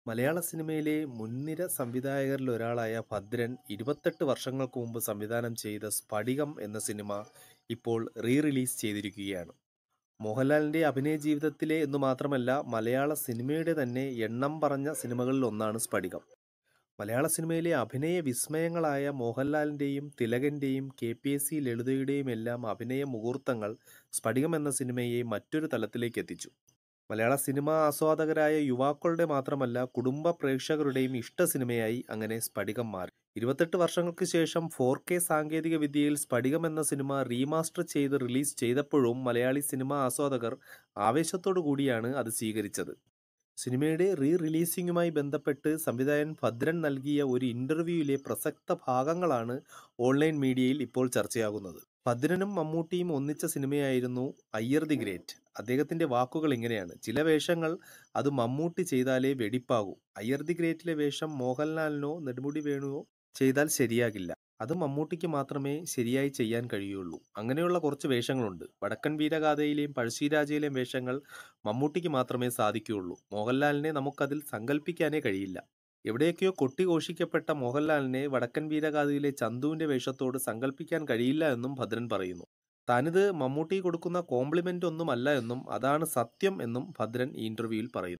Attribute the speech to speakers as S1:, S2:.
S1: മലയാള സിനിമയിലെ മുൻനിര സംവിധായകരിലൊരാളായ ഭദ്രൻ ഇരുപത്തെട്ട് വർഷങ്ങൾക്ക് മുമ്പ് സംവിധാനം ചെയ്ത സ്ഫടികം എന്ന സിനിമ ഇപ്പോൾ റീ റിലീസ് ചെയ്തിരിക്കുകയാണ് മോഹൻലാലിൻ്റെ അഭിനയ ജീവിതത്തിലെ എന്നു മാത്രമല്ല മലയാള സിനിമയുടെ തന്നെ എണ്ണം പറഞ്ഞ സിനിമകളിൽ ഒന്നാണ് സ്ഫടികം മലയാള സിനിമയിലെ അഭിനയ വിസ്മയങ്ങളായ മോഹൻലാലിൻ്റെയും തിലകൻ്റെയും കെ പി എസ് സി ലളിതയുടെയും എല്ലാം അഭിനയ മുഹൂർത്തങ്ങൾ സ്ഫടികം എന്ന സിനിമയെ മറ്റൊരു തലത്തിലേക്ക് എത്തിച്ചു മലയാള സിനിമാ ആസ്വാദകരായ യുവാക്കളുടെ മാത്രമല്ല കുടുംബ പ്രേക്ഷകരുടെയും ഇഷ്ട സിനിമയായി അങ്ങനെ സ്ഫടികം മാറി ഇരുപത്തെട്ട് വർഷങ്ങൾക്ക് ശേഷം ഫോർ കെ സാങ്കേതിക വിദ്യയിൽ സ്ഫടികം എന്ന സിനിമ റീമാസ്റ്റർ ചെയ്ത് റിലീസ് ചെയ്തപ്പോഴും മലയാളി സിനിമാ ആസ്വാദകർ ആവേശത്തോടു കൂടിയാണ് അത് സ്വീകരിച്ചത് സിനിമയുടെ റീ റിലീസിംഗുമായി ബന്ധപ്പെട്ട് സംവിധായകൻ ഭദ്രൻ നൽകിയ ഒരു ഇന്റർവ്യൂവിലെ പ്രസക്ത ഭാഗങ്ങളാണ് ഓൺലൈൻ മീഡിയയിൽ ഇപ്പോൾ ചർച്ചയാകുന്നത് ഭദ്രനും മമ്മൂട്ടിയും ഒന്നിച്ച സിനിമയായിരുന്നു അയ്യർ ദി ഗ്രേറ്റ് അദ്ദേഹത്തിന്റെ വാക്കുകൾ ഇങ്ങനെയാണ് ചില വേഷങ്ങൾ അത് മമ്മൂട്ടി ചെയ്താലേ വെടിപ്പാകൂ അയ്യർ ദി ഗ്രേറ്റിലെ വേഷം മോഹൻലാലിനോ നെടുമുടി വേണുവോ ചെയ്താൽ ശരിയാകില്ല അത് മമ്മൂട്ടിക്ക് മാത്രമേ ശരിയായി ചെയ്യാൻ കഴിയുള്ളൂ അങ്ങനെയുള്ള കുറച്ച് വേഷങ്ങളുണ്ട് വടക്കൻ വീരഗാഥയിലെയും പഴശ്ശിരാജയിലെയും വേഷങ്ങൾ മമ്മൂട്ടിക്ക് മാത്രമേ സാധിക്കുകയുള്ളൂ മോഹൻലാലിനെ നമുക്കതിൽ സങ്കല്പിക്കാനേ കഴിയില്ല എവിടെയൊക്കെയോ കൊട്ടിഘോഷിക്കപ്പെട്ട മോഹൻലാലിനെ വടക്കൻ വീരഗാഥയിലെ ചന്തുവിന്റെ വേഷത്തോട് സങ്കല്പിക്കാൻ കഴിയില്ല എന്നും ഭദ്രൻ പറയുന്നു താനിത് മമ്മൂട്ടി കൊടുക്കുന്ന കോംപ്ലിമെന്റ് ഒന്നുമല്ല എന്നും അതാണ് സത്യം എന്നും ഭദ്രൻ ഈ ഇന്റർവ്യൂവിൽ പറയുന്നു